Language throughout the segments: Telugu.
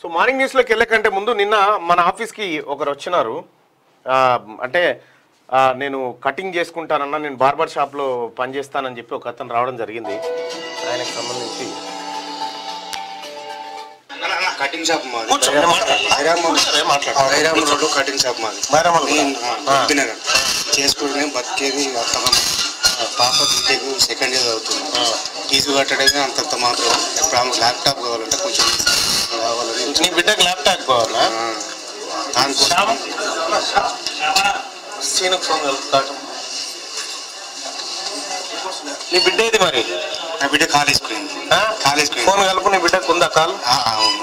సో మార్నింగ్ న్యూస్లోకి వెళ్ళే కంటే ముందు నిన్న మన ఆఫీస్కి ఒకరు వచ్చినారు ఆ, అంటే ఆ, నేను కటింగ్ చేసుకుంటానన్నా నేను బార్బర్ షాప్లో పనిచేస్తానని చెప్పి ఒక అతను రావడం జరిగింది ఆయనకు సంబంధించి కటింగ్ షాప్ మాది కూర్చో, మాట్లాడు. హైరామ్ కూర్చోరే, మాట్లాడు. హైరామ్ రోడ్డు కటింగ్ షాప్ మాది బైరామల్ కూడా. నేను, ఆ, నగర్ చేసుకుంటూనే బతికేది అత్తగా పాప బీటెక్ సెకండ్ ఇయర్ అవుతుంది ఫీజు కట్టడమే అంతంత మాత్రం ఇప్పుడు ఆమెకు ల్యాప్టాప్ కావాలంటే కొంచెం కావాలని నీ బిడ్డకి ల్యాప్టాప్ కావాలా ఆ, దానికోసం సీనుకు ఫోన్ కలుపుతాడు నీ బిడ్డ ఏది మరి నా బిడ్డ కాలేజ్ పోయింది ఆ? కాలేజ్ ఫోన్ పోయింది కలుపు నీ బిడ్డకు ఉందా కాల్ ఆ, అవును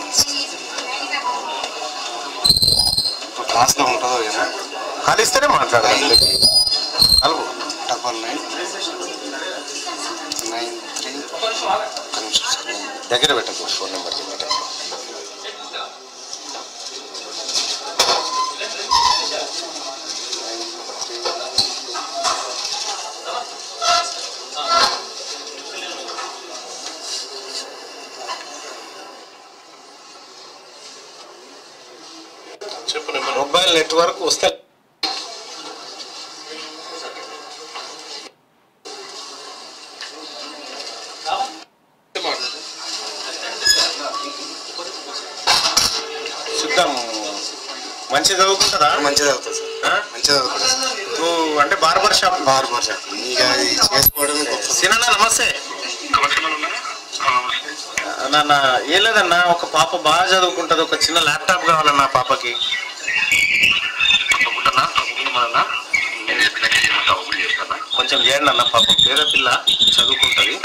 ఇప్పుడు క్లాస్లో ఉంటుందో ఏమో కలిస్తేనే మాట్లాడాలి కలుపు డబల్ నైన్ నైన్ త్రీ నిమిషం సార్ దగ్గర పెట్టకు ఫోన్ నెంబర్ చెప్పండి చెప్పు మొబైల్ నెట్వర్క్ వస్తే సిద్ధం మంచిగా చదువుకుంటుందా మంచిగా చదువుతుంది సార్ ఆ? మంచిగా చదువుతుంది సార్ నువ్వు అంటే బార్బర్ షాప్ బార్బర్ షాప్ ఇక అది చేసుకోవడం గొప్ప సినన్నా నమస్తే నాన్న ఏం లేదన్నా ఒక పాప బాగా చదువుకుంటది ఒక చిన్న ల్యాప్టాప్ కావాలన్నా పాపకి కొంచెం చేయండి అన్న పాపం పేద పిల్ల చదువుకుంటది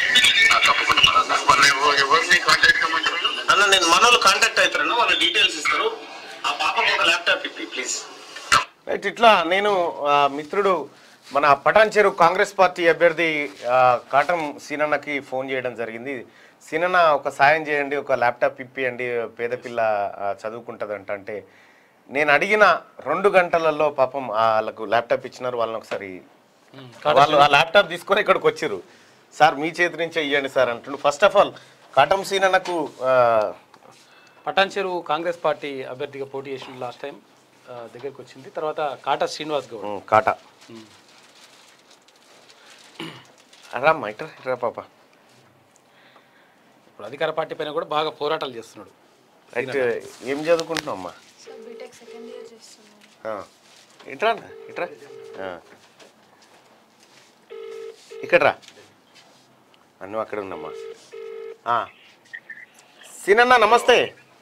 అన్న నేను మనోళ్ళు కాంటాక్ట్ అవుతారన్న వాళ్ళ డీటెయిల్స్ ఇస్తారు ఆ పాపకు ఒక ల్యాప్టాప్ ఇప్పి ప్లీజ్ రైట్ ఇట్లా నేను ఆ, మిత్రుడు మన పటాన్చెరు కాంగ్రెస్ పార్టీ అభ్యర్థి ఆ, కాటం సీనన్నకి ఫోన్ చేయడం జరిగింది సీనన్న ఒక సాయం చేయండి ఒక ల్యాప్టాప్ ఇప్పియండి పేద పిల్ల ఆ, చదువుకుంటదంట అంటే నేను అడిగిన రెండు గంటలలో పాపం ఆ వాళ్ళకు ల్యాప్టాప్ ఇచ్చినారు వాళ్ళని ఒకసారి వాళ్ళు ఆ ల్యాప్టాప్ తీసుకొని ఇక్కడికి వచ్చారు సార్ మీ చేతి నుంచే ఇవ్వండి సార్ అంటుండు ఫస్ట్ ఆఫ్ ఆల్ కాటం సీనన్నకు ఆ, పటాన్చెరు కాంగ్రెస్ పార్టీ అభ్యర్థిగా పోటీ చేసిన లాస్ట్ టైం ఆ, దగ్గరికి వచ్చింది తర్వాత కాటా శ్రీనివాస్ గౌడ్ ఉమ్, కాటా రామ్మా ఇట్రా ఇట్రా పాప ఇప్పుడు అధికార పార్టీ పైన కూడా బాగా పోరాటాలు చేస్తున్నాడు రైట్ ఏం చదువుకుంటున్నావు అమ్మా సార్ బీటెక్ సెకండ్ ఇయర్ చేస్తున్నాను ఆ, ఇట్రా అన్న, ఇట్రా ఆ. ఇక్కడ రా అన్ను అక్కడ ఉన్నమ్మా ఆ. సీనన్న నమస్తే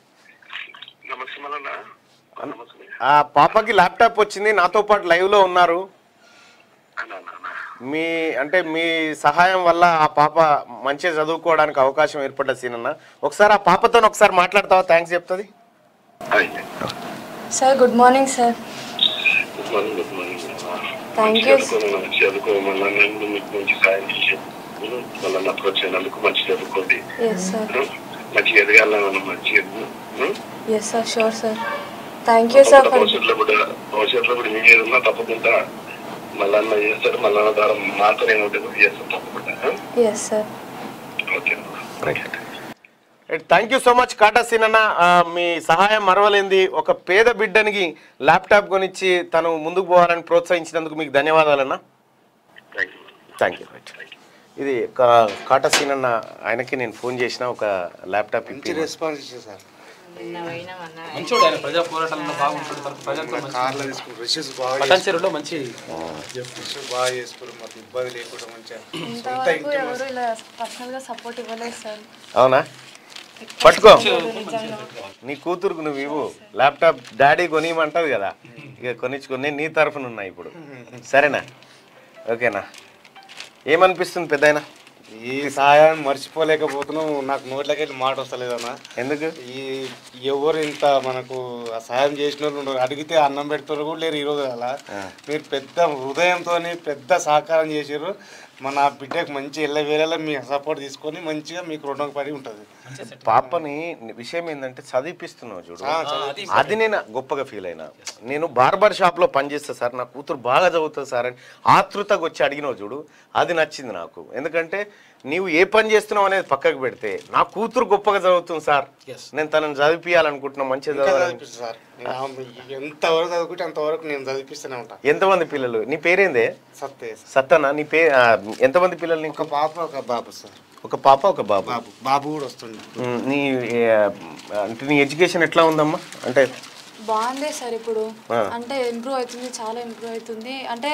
ఆ పాపకి ల్యాప్టాప్ వచ్చింది నాతో పాటు లైవ్లో ఉన్నారు మీ అంటే మీ సహాయం వల్ల ఆ పాప మంచిగా చదువుకోవడానికి అవకాశం ఏర్పడ్డ సీనన్న ఒకసారి ఆ పాపతో ఒకసారి మాట్లాడతావా థ్యాంక్స్ చెప్తుంది sir good morning sir thank you చదువుకోమన్నా నేను మీకు మంచి సాయం చేశాను మళ్ళీ అప్రోచ్ అయినందుకు మంచి చదువుకోండి ఎస్ సార్ మంచిగా ఎదగాలని మంచిగా ఉం? Yes sir sure sir thank you sir తప్పకుండా ఫర్ భవిష్యత్తులో కూడా భవిష్యత్తులో కూడా మీ ఏదన్నా తప్పకుండా మళ్ళీ అన్న చేస్తాడు మళ్ళీ అన్న ద్వారా మాతో నేను ఉంటుంది చేస్తాను తప్పకుండా yes sir okay thank you so much Kata Seenanna ఆ, మీ సహాయం మరవలేంది ఒక పేద బిడ్డనికి ల్యాప్టాప్ కొనిచ్చి తను ముందుకు పోవాలని ప్రోత్సహించినందుకు మీకు ధన్యవాదాలన్న thank you thank you right ఇది కా- కాటా సీనన్న ఆయనకి నేను ఫోన్ చేసిన ఒక ల్యాప్టాప్ మంచి ఇప్పి రెస్పాన్స్ ఇచ్చారు సార్ మంచోడు ఆయన ప్రజా పోరాటాలలో బాగుంటాడు మనకు ప్రజలతో మంచి కార్లో తీసుకుని రిషెస్ బాగా పటాన్చెరులో మంచి రిషెస్ బాగా చేసుకుని మాకు ఇబ్బంది లేకుండా మంచిగా ఇంతవరకు ఎవరు ఇలా పర్సనల్గా సపోర్ట్ ఇవ్వలేదు సార్ అవునా పట్టుకో నిజంగా నీ కూతురుకు నువ్వు ఇవ్వు ల్యాప్టాప్ డాడీ కొనియమంటది కదా ఇక కొనిచ్చుకొని నేను నీ తరఫున ఉన్నా ఇప్పుడు సరేనా ఓకేనా ఏమనిపిస్తుంది పెద్దాయన ఈ సహాయాన్ని మర్చిపోలేకపోతున్నాం నాకు నోట్లోకి వెళ్ళి మాట వస్తలేదన్నా ఎందుకు ఈ ఎవరు ఇంత మనకు ఆ సహాయం చేసిన వాళ్ళు ఉండరు. అడిగితే అన్నం పెడతారు కూడా లేరు ఈరోజు అలా మీరు పెద్ద హృదయంతో పెద్ద సహకారం చేసారు మన బిడ్డకు మంచి ఎల్ల వేళలా మీ సపోర్ట్ తీసుకొని మంచిగా మీకు రుణం పడి ఉంటుంది పాపని విషయం ఏంటంటే చదివిపిస్తున్నావు చూడు ఆ, చదివి- అది నేను గొప్పగా ఫీల్ అయినా నేను బార్బర్ షాప్ లో పనిచేస్తా సార్ నా కూతురు బాగా చదువుతుంది సార్ అని ఆతృతగా వచ్చి అడిగినావు చూడు అది నచ్చింది నాకు ఎందుకంటే నీవు ఏ పని చేస్తున్నావు అనేది పక్కకు పెడితే నా కూతురు గొప్పగా చదువుతుంది సార్ Yes. నేను తనని చదివిపియాలనుకుంటున్నా మంచిగా ఇంకా చదవాలని చదివిపిస్తా సార్ నేను ఆమె ఎంతవరకు చదువుకుంటే అంతవరకు నేను చదివిపిస్తూనే ఉంటా ఎంతమంది పిల్లలు నీ పేరేందే సత్తే సార్. సత్తనా నీ పే ఆ, ఎంతమంది పిల్లలు నీకు ఒక పాప ఒక బాబు సార్ ఒక పాప ఒక బాబు బాబు బాబు కూడా వస్తుండే ఉమ్, నీ ఏ, అంటే నీ ఎడ్యుకేషన్ ఎట్లా ఉందమ్మా అంటే బాగుంది సార్ ఇప్పుడు ఆ. అంటే ఇంప్రూవ్ అవుతుంది చాలా ఇంప్రూవ్ అవుతుంది అంటే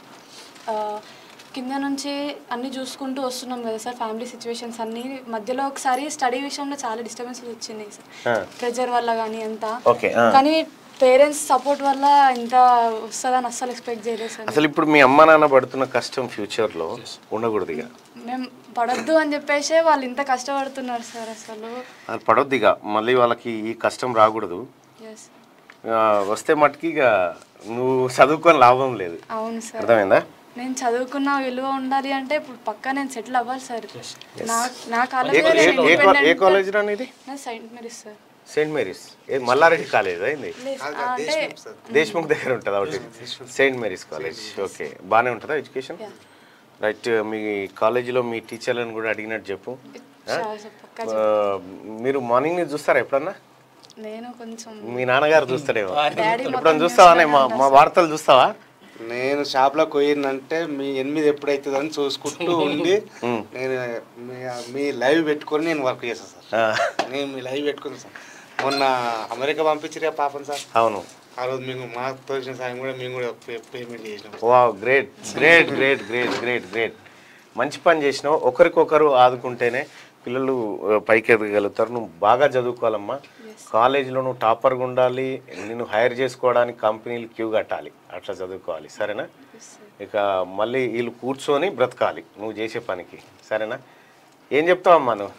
ఆ, కింద నుంచి అన్ని చూసుకుంటూ వస్తున్నాం కదా సార్ ఫ్యామిలీ సిచ్యువేషన్స్ అన్ని మధ్యలో ఒకసారి స్టడీ విషయంలో చాలా డిస్టర్బెన్సెస్ వచ్చినాయి ఆ. సార్ ప్రెజర్ వల్ల కానీ అంతా ఓకే ఆ. కానీ పేరెంట్స్ సపోర్ట్ వల్ల ఇంత వస్తుందని అస్సలు ఎక్స్పెక్ట్ చేయలేదు సార్ అసలు ఇప్పుడు మీ అమ్మ నాన్న పడుతున్న కష్టం ఫ్యూచర్ లో ఉండకూడదు ఇక మేము పడొద్దు అని చెప్పేసి వాళ్ళు ఇంత కష్టపడుతున్నారు సార్ అసలు అది పడొద్దు ఇక మళ్ళీ వాళ్ళకి ఈ కష్టం రాకూడదు ఎస్ ఆ, వస్తే మటుకి ఇక నువ్వు చదువుకొని లాభం లేదు అవును సార్ అర్థమైందా నేను చదువుకున్న విలువ ఉండాలి అంటే ఇప్పుడు పక్కా నేను సెటిల్ అవ్వాలి సార్ నా నా ఏ కాలేజ్ ఏ- ఏ కా- ఏ కాలేజ్ రా ఇది Saint Mary's sir Saint Mary's ఏ మల్లారెడ్డి కాలేజ్ అయింది లేదు, ఆ, అంటే దేశ్ముఖ్ దగ్గర ఉంటుంది ఒకటి సెయింట్ మేరీస్ కాలేజ్ ఓకే బాగానే ఉంటుందా ఎడ్యుకేషన్ రైట్ మీ కాలేజీలో మీ టీచర్లను కూడా అడిగినట్టు చెప్పు ఆ? చాలా పక్కా ఆ, మీరు మార్నింగ్ ని చూస్తారా ఎప్పుడన్నా నేను కొంచెం మీ నాన్నగారు చూస్తాడేమో డాడీ ఎప్పుడన్నా చూస్తావా నే? మా మా వార్తలు చూస్తావా నేను షాప్లోకి పోయిందంటే మీ ఎనిమిది ఎప్పుడైతుంది అని చూసుకుంటూ ఉండి నేను మీ- మీ లైవ్ పెట్టుకొని నేను వర్క్ చేస్తాను సార్ ఆ, నేను మీ లైవ్ పెట్టుకుని సార్ మొన్న అమెరికా పంపించారు పాపం సార్ అవును ఆ రోజు మేము మాకు తోచిన సాయం కూడా మేము కూడా పే- పేమెంట్ చేసినాం వా great great great great great great మంచి పని చేసినావు ఒకరికొకరు ఆదుకుంటేనే పిల్లలు ఆ, పైకి ఎదగలుగుతారు నువ్వు బాగా చదువుకోవాలమ్మా కాలేజీలో నువ్వు టాపర్గా ఉండాలి నిన్ను హైర్ చేసుకోవడానికి కంపెనీలు క్యూ కట్టాలి అట్లా చదువుకోవాలి సరేనా ఇక మళ్ళీ వీళ్ళు కూర్చొని బ్రతకాలి నువ్వు చేసే పనికి సరేనా ఏం చెప్తావమ్మా నువ్వు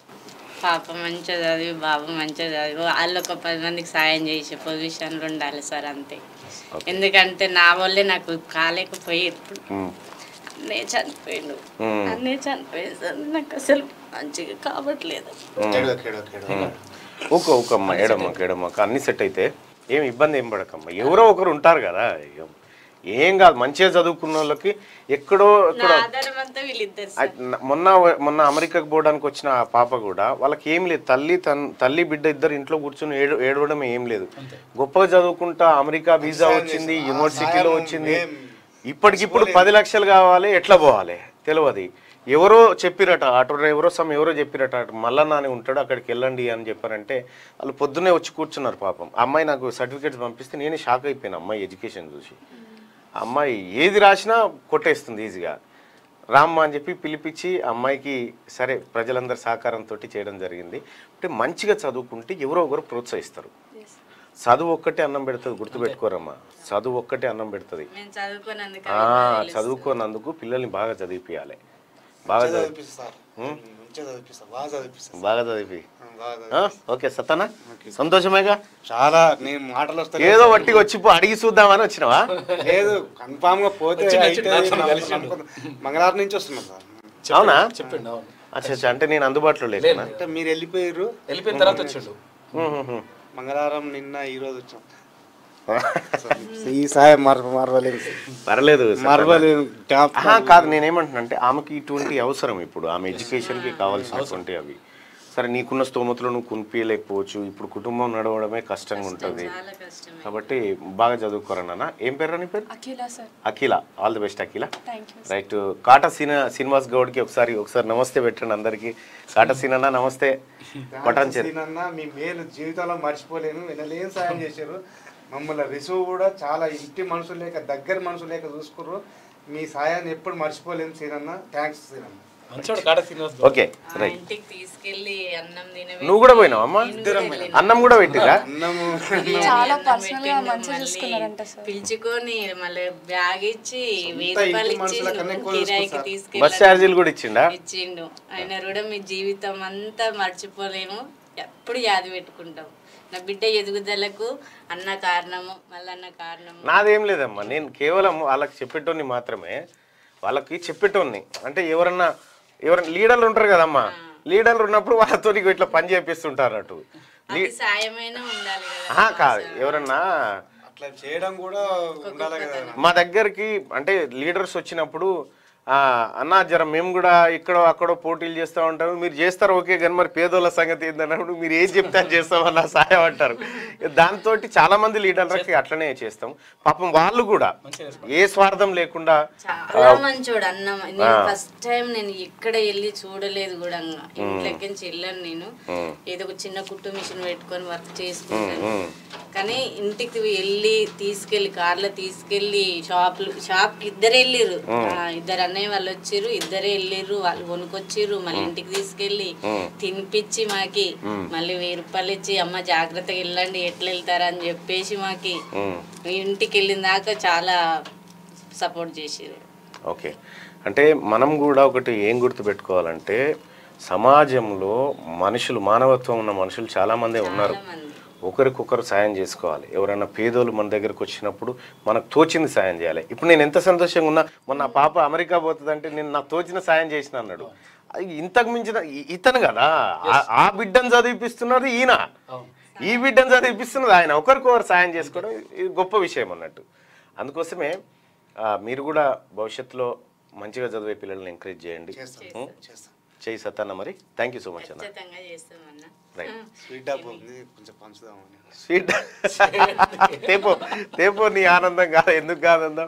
పాప మంచిగా చదివి బాబు మంచిగా చదివి వాళ్ళు ఒక పది మందికి సాయం చేసే పొజిషన్లో ఉండాలి సార్ అంతే ఎందుకంటే నా వల్లే నాకు కాలేకపోయి ఇప్పుడు ఉమ్, అన్నయ్య చనిపోయిండు మ్మ్. అన్నయ్య చనిపోయింది సార్ నాకు అసలు మంచిగా కావట్లేదు కేడో కేడో కేడో ఊకో ఊకమ్మా ఏడమ్మా ఏడమ్మా అన్ని సెట్ అయితే ఏం ఇబ్బంది ఏం పడకమ్మా ఎవరో ఒకరు ఉంటారు కదా ఇక ఏం కాదు మంచిగా చదువుకున్న వాళ్ళకి ఎక్కడో నా ఎక్కడో ఆధారం అంతా వీళ్ళిద్దరు అ- న- మొన్న మొన్న అమెరికాకు పోవడానికి వచ్చిన ఆ పాప కూడా వాళ్ళకి ఏం లేదు తల్లి తన్ తల్లి బిడ్డ ఇద్దరు ఇంట్లో కూర్చొని ఏడు ఏడవడం ఏం లేదు గొప్పగా చదువుకుంటా అమెరికా వీసా వచ్చింది యూనివర్సిటీలో వచ్చింది ఇప్పటికిప్పుడు పది లక్షలు కావాలి ఎట్లా పోవాలి తెలియదు ఎవరో చెప్పిరట ఆటో డ్రైవరో సమ్ ఎవరో చెప్పిరట అటు మల్లన్న అని ఉంటాడు అక్కడికి వెళ్ళండి అని చెప్పారంటే వాళ్ళు పొద్దున్నే వచ్చి కూర్చున్నారు పాపం ఆ అమ్మాయి నాకు సర్టిఫికేట్స్ పంపిస్తే నేనే షాక్ అయిపోయాను అమ్మాయి ఎడ్యుకేషన్ చూసి ఆ అమ్మాయి ఏది రాసినా కొట్టేస్తుంది ఈజీగా రామ్మ అని చెప్పి పిలిపించి అమ్మాయికి సరే ప్రజలందరి సహకారంతో చేయడం జరిగింది అంటే మంచిగా చదువుకుంటే ఎవరో ఒకరు ప్రోత్సహిస్తారు చదువు ఒక్కటే అన్నం పెడుతుంది గుర్తుపెట్టుకోరమ్మా చదువు ఒక్కటే అన్నం పెడుతుంది మేము చదువుకున్నందుకు ఆ, చదువుకోనందుకు పిల్లల్ని బాగా చదివిపియాలి బాగా చదివి చదివిపిస్తా సార్ మంచిగా చదివిపిస్తా బాగా చదివిపిస్తా బాగా చదివి బాగా చదివి- ఓకే సత్తనా సంతోషమేగా చాలా నేను మాటలు వస్తాయి ఏదో వట్టిగా వచ్చి పో- అడిగి చూద్దామని వచ్చినావా లేదు కన్ఫామ్ గా పోతే వచ్చిండు, అయితే వచ్చిండు, నాతో నమ్ము- కలిసిండు. నమ్ముకున్నా. మంగళవారం నుంచి వస్తున్నా సార్ అవునా చెప్పిండు అవును అచ్చా అచ్చా అంటే నేను అందుబాటులో లేకున్నా అంటే మీరు వెళ్ళిపోయారు వెళ్ళిపోయిన తర్వాత వచ్చిండు మంగళవారం నిన్న ఈ రోజు వచ్చాం ఈ సాయం మర మరవలేదు పర్లేదు సత్తన్న. మరవలేదు జ్ఞాపకం. ఆహా, కాదు నేనేమంటున్నా అంటే ఆమెకి ఇటువంటి అవసరం ఇప్పుడు ఆమె ఎడ్యుకేషన్కి కావాల్సినటువంటి అవి సరే నీకున్న స్తోమతలో నువ్వు కొనిపించలేకపోవచ్చు ఇప్పుడు కుటుంబం నడవడమే కష్టంగా ఉంటుంది చాలా కష్టం కాబట్టి బాగా చదువుకోరన్నా ఏం పేరు నీ పేరు Akhila sir Akhila all the best Akhila thank you right Kata Seena Srinivas గౌడ్కి ఒకసారి ఒకసారి నమస్తే పెట్టండి అందరికి కాటా సీనన్న నమస్తే పటాన్ చెరు సీనన్న మీ మేలు జీవితంలో మర్చిపోలేను వినలేని సాయం చేశారు మమ్మల్ని రిసీవ్ కూడా చాలా ఇంటి మనుషులు లేక దగ్గర మనుషులు లేక చూసుకుర్రు మీ సాయాన్ని ఎప్పుడు మర్చిపోలేను సీనన్న థ్యాంక్స్ సీనన్న మంచోడు కాట శ్రీనివాస్ ఓకే ఆ రైట్ ఇంటికి తీసుకెళ్లి అన్నం తినబెట్టి నువ్వు కూడా పోయినావు అమ్మా అన్నం కూడా పెట్టిరా అన్నము చాలా అన్నం పర్సనల్ గా పెట్టిండు, మంచిగా మళ్ళీ చూసుకున్నారంట సార్ పిలుచుకొని మళ్ళీ బ్యాగ్ ఇచ్చి వెయ్యి ఇంటి రూపాయలు ఇచ్చి మనుషుల కన్నా ఎక్కువ కిరాయికి చూసుకుంటారు. బస్ తీసుకెళ్ళి ఛార్జీలు కూడా ఇచ్చిండా ఇచ్చిండు ఆయన కూడా మీ జీవితం అంతా మర్చిపోలేము ఎప్పుడు యాది పెట్టుకుంటాం నా బిడ్డ ఎదుగుదలకు అన్న కారణము మళ్ళీ అన్న కారణము నాదేం లేదమ్మా నేను కేవలం వాళ్ళకి చెప్పేటోని మాత్రమే వాళ్ళకి చెప్పేటోన్ని అంటే ఎవరన్నా ఎవరైనా లీడర్లు ఉంటారు కదమ్మా లీడర్లు ఉన్నప్పుడు వాళ్ళతో ఇట్లా పని చేపిస్తుంటారు అన్నట్టు అది సాయమైనా ఉండాలి కదా ఆహా, కాదు ఎవరన్నా అట్లా చేయడం కూడా ఉండాలి కదా మా దగ్గరికి అంటే లీడర్స్ వచ్చినప్పుడు ఆ, అన్నా జర మేము కూడా ఇక్కడ అక్కడ పోటీలు చేస్తూ ఉంటాము మీరు చేస్తారు ఓకే కానీ మరి పేదోళ్ళ సంగతి ఏంటన్నప్పుడు మీరు ఏం చెప్తే అది చేస్తామన్న సాయం అంటారు దాంతో చాలా మంది లీడర్లకి అట్లనే చేస్తాం పాపం వాళ్ళు కూడా ఏ స్వార్థం లేకుండా చాలా మంచోడు అన్న నేను ఫస్ట్ టైం నేను ఎక్కడ వెళ్ళి చూడలేదు కూడా ఇంట్లోకి నుంచి వెళ్ళాను నేను ఏదో ఒక చిన్న కుట్టు మిషన్ పెట్టుకొని వర్క్ చేసుకుంటాను కానీ ఇంటికి వెళ్ళి తీసుకెళ్లి కార్లో తీసుకెళ్లి షాప్లు షాప్ ఇద్దరు వెళ్ళిర్రు ఆ, ఇద్దరు అన్నయ్య వాళ్ళు వచ్చిర్రు ఇద్దరే వెళ్ళిర్రు వాళ్ళు కొనుక్కొచ్చిర్రు మళ్ళీ ఇంటికి తీసుకెళ్లి తినిపించి మాకి మళ్ళీ వెయ్యి రూపాయలు ఇచ్చి అమ్మ జాగ్రత్తగా వెళ్ళండి ఎట్లా వెళ్తారా అని చెప్పేసి మాకి ఇంటికి వెళ్ళిన దాకా చాలా సపోర్ట్ చేసిర్రు ఓకే అంటే మనం కూడా ఒకటి ఏం గుర్తుపెట్టుకోవాలంటే సమాజంలో మనుషులు మానవత్వం ఉన్న మనుషులు చాలామందే ఉన్నారు మంది. ఒకరికొకరు సాయం చేసుకోవాలి ఎవరైనా పేదోళ్ళు మన దగ్గరకు వచ్చినప్పుడు మనకు తోచింది సాయం చేయాలి ఇప్పుడు నేను ఎంత సంతోషంగా ఉన్నా మొన్న నా పాప అమెరికా పోతుందంటే నేను నాకు తోచిన సాయం చేసిన అన్నాడు అది ఇంతకు మించిన ఇ- ఇతను కదా ఆ- ఆ బిడ్డను చదివిపిస్తున్నది ఈయన ఈ బిడ్డను చదివిపిస్తున్నది ఆయన ఒకరికొకరు సాయం చేసుకోవడం ఇది గొప్ప విషయం అన్నట్టు అందుకోసమే ఆ, మీరు కూడా భవిష్యత్తులో మంచిగా చదివే పిల్లల్ని ఎంకరేజ్ చేయండి ఉం? చేస్తాం చేయి సత్తన్న మరి థ్యాంక్ యూ సో మచ్ అన్న ఖచ్చితంగా చేస్తామన్నా రైట్ స్వీట్ డబ్బు ఉంది కొంచెం పంచుదామని స్వీట్ తేపో తేపో నీ ఆనందం కాదు ఎందుకు కాదందం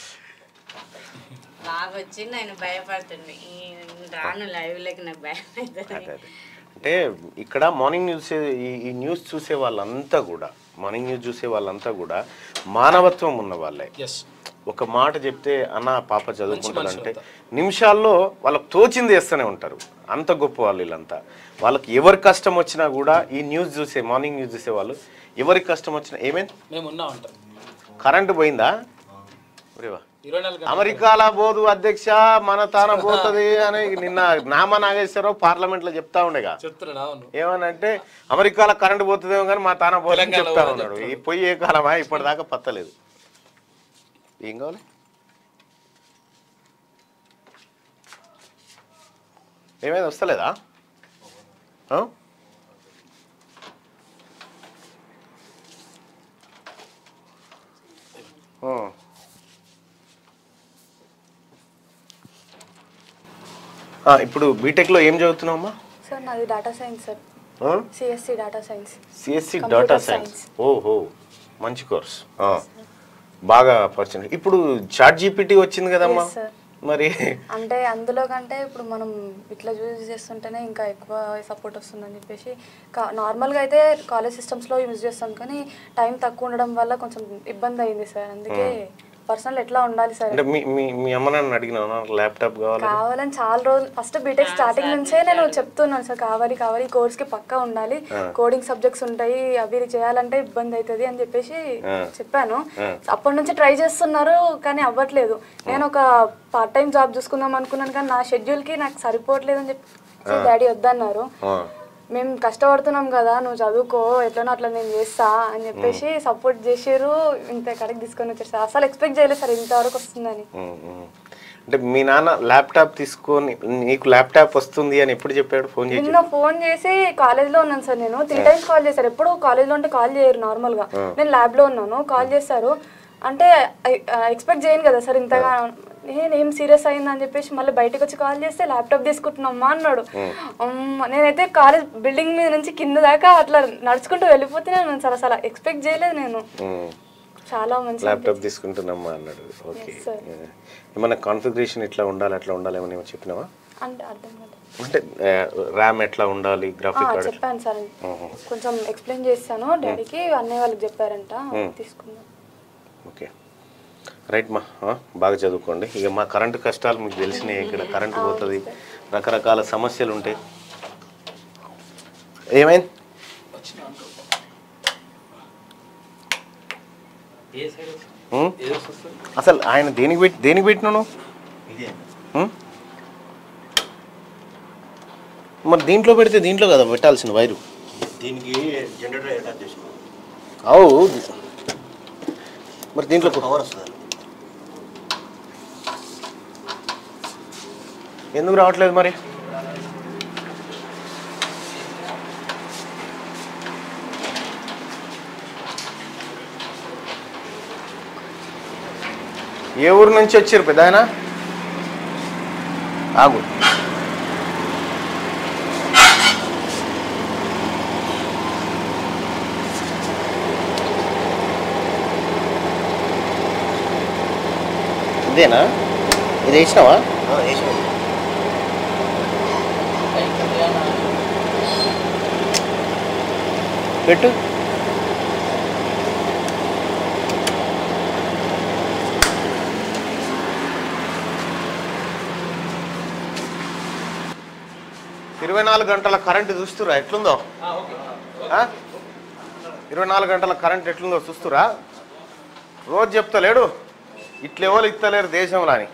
బాగా వచ్చి నేను భయపడుతుంది ఈ రాను లైవ్ లకి నాకు భయం అవుతుంది అదే అదే అంటే ఇక్కడ మార్నింగ్ న్యూస్ ఈ ఈ న్యూస్ చూసే వాళ్ళంతా కూడా మార్నింగ్ న్యూస్ చూసే వాళ్ళంతా కూడా మానవత్వం ఉన్న వాళ్ళే ఎస్ ఒక మాట చెప్తే అన్న పాప చదువుకుంటారంటే నిమిషాల్లో వాళ్ళకి తోచింది వేస్తూనే ఉంటారు అంత గొప్ప వాళ్ళు వీళ్ళంతా వాళ్ళకి ఎవరి కష్టం వచ్చినా కూడా ఈ న్యూస్ చూసే మార్నింగ్ న్యూస్ చూసే వాళ్ళు ఎవరికి కష్టం వచ్చినా ఏమైంది మేము ఉన్నాం అంటాం కరెంటు పోయిందా ఒరేవా ఇరవై నాలుగు గంటలు అమెరికాలో పోదు అధ్యక్ష మన తాన పోతుంది అని నిన్న నామ నాగేశ్వరరావు పార్లమెంట్ లో చెప్తా ఉండేగా చెప్తున్నాడు అవును ఏమనంటే అమెరికాలో కరెంట్ పోతుందేమో కానీ మా తాన పోదని తెలంగాణలో చెప్తా పోదని ఉన్నాడు ఈ పొయ్యి ఏ కాలమా ఇప్పటిదాకా పత్తలేదు ఏం కావాలి ఏమైనా వస్తలేదా ఆ? ఆ. ఆ, ఇప్పుడు బీటెక్లో ఏం చదువుతున్నావమ్మా సార్ నాది డేటా సైన్స్ సార్ ఆ? CSC data science CSC Computer data science ఓహో మంచి కోర్స్ ఆ. బాగా పరిచయం ఇప్పుడు చాట్ జీపీటీ వచ్చింది కదమ్మా Yes, sir. మరి అంటే అందులో కంటే ఇప్పుడు మనం ఇట్లా యూజ్ చేస్తుంటేనే ఇంకా ఎక్కువ సపోర్ట్ వస్తుందని చెప్పేసి కా- నార్మల్గా అయితే కాలేజ్ సిస్టమ్స్లో యూజ్ చేస్తాం కానీ టైం తక్కువ ఉండడం వల్ల కొంచెం ఇబ్బంది అయింది సార్ అందుకే పర్సనల్ ఎట్లా ఉండాలి సార్ అంటే మీ మీ మీ అమ్మ నాన్న అడిగినా ల్యాప్టాప్ కావాలి కావాలని చాలా రోజులు ఫస్ట్ బీటెక్ స్టార్టింగ్ నుంచే నేను చెప్తున్నాను సార్ కావాలి కావాలి ఈ కోర్స్ కి పక్కా ఉండాలి కోడింగ్ సబ్జెక్ట్స్ ఉంటాయి అవి చేయాలంటే ఇబ్బంది అవుతుంది అని చెప్పేసి చెప్పాను అప్పటి నుంచి ట్రై చేస్తున్నారు కానీ అవ్వట్లేదు నేను ఒక పార్ట్ టైం జాబ్ చూసుకుందాం అనుకున్నాను కానీ నా షెడ్యూల్ కి నాకు సరిపోవట్లేదు అని చెప్పి డాడీ వద్దన్నారు ఆ. మేము కష్టపడుతున్నాం కదా నువ్వు చదువుకో ఎట్లనో అట్లా నేను చేస్తా అని చెప్పేసి సపోర్ట్ చేసారు ఇంత కరెక్ట్ తీసుకొని వచ్చారు సార్ అసలు ఎక్స్పెక్ట్ చేయలేదు సార్ ఇంతవరకు వస్తుందని ఉమ్, ఉమ్. అంటే మీ నాన్న ల్యాప్టాప్ తీసుకొని నీకు ల్యాప్టాప్ వస్తుంది అని ఎప్పుడు చెప్పాడు ఫోన్ చేసి నిన్న ఫోన్ చేసి కాలేజ్ లో ఉన్నాను సార్ నేను త్రీ టైమ్స్ కాల్ చేశారు ఎప్పుడు కాలేజ్ లో ఉంటే కాల్ చేయరు నార్మల్ గా నేను ల్యాబ్ లో ఉన్నాను కాల్ చేశారు అంటే ఎక్స్పెక్ట్ చేయను కదా సార్ ఇంతగా నేను ఏం సీరియస్ అయింది అని చెప్పేసి మళ్ళీ బయటకు వచ్చి కాల్ చేస్తే ల్యాప్టాప్ తీసుకుంటున్నామ్మా అన్నాడు అమ్మ, నేనైతే కాలేజ్ బిల్డింగ్ మీద నుంచి కింద దాకా అట్లా నడుచుకుంటూ వెళ్ళిపోతూనే ఉన్నాను సార్ అసలు ఎక్స్పెక్ట్ చేయలేదు నేను ఉమ్. చాలా మంచి ల్యాప్టాప్ తీసుకుంటున్నామ్మా అన్నాడు ఓకే Yes, sir. ఏమన్నా కాన్ఫిగరేషన్ ఇట్లా ఉండాలి అట్లా ఉండాలి ఏమన్నా ఏమో చెప్పినావా అంటే అర్థం కాలేదు అంటే ర్యామ్ ఎట్లా ఉండాలి ఆ, గ్రాఫిక్ కార్డ్ చెప్పాను సార్ కొంచెం ఎక్స్ప్లెయిన్ చేశాను డాడీకి అన్నయ్య వాళ్ళకి చెప్పారంట తీసుకున్నాను ఓకే రైట్ మా ఆ, బాగా చదువుకోండి ఇక మా కరెంటు కష్టాలు మీకు తెలిసినాయి ఇక్కడ కరెంటు పోతుంది రకరకాల సమస్యలు ఉంటాయి ఏమైంది ఏ సైడ్ ఉం? ఏదో వస్తుంది అసలు ఆయన దేనికి పెట్టి దేనికి పెట్టినాను మరి దీంట్లో పెడితే దీంట్లో కదా పెట్టాల్సిన వైరు దీనికి జనరేటర్ అటాచ్ చేసుకో అవు మరి దీంట్లో పవర్ వస్తుంది ఎందుకు రావట్లేదు మరి ఏ ఊరు నుంచి వచ్చారు పెద్ద ఆయన ఆగు ఇదేనా ఇది వేసినావా పెట్టు ఇరవై నాలుగు గంటల కరెంటు చూస్తురా ఎట్లుందో ఆ? ఇరవై నాలుగు గంటల కరెంట్ ఎట్లుందో చూస్తురా రోజు చెప్తలేడు ఇట్లెవరు ఇస్తలేరు దేశంలో అని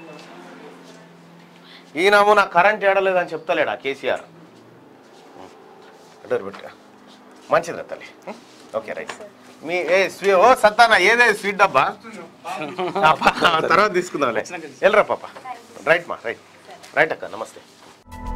ఈ నమూనా కరెంట్ ఏడలేదని చెప్తలేడా కేసీఆర్ అడ్డూరు పెట్టుగా మంచిది తల్లి ఓకే రైట్ మీ ఏ స్వీ ఓ సత్తానా ఏదే స్వీట్ డబ్బా ఆ, పా- తర్వాత తీసుకుందాంలే వెళ్ళరా పాప రైట్ మా రైట్ రైట్ అక్క నమస్తే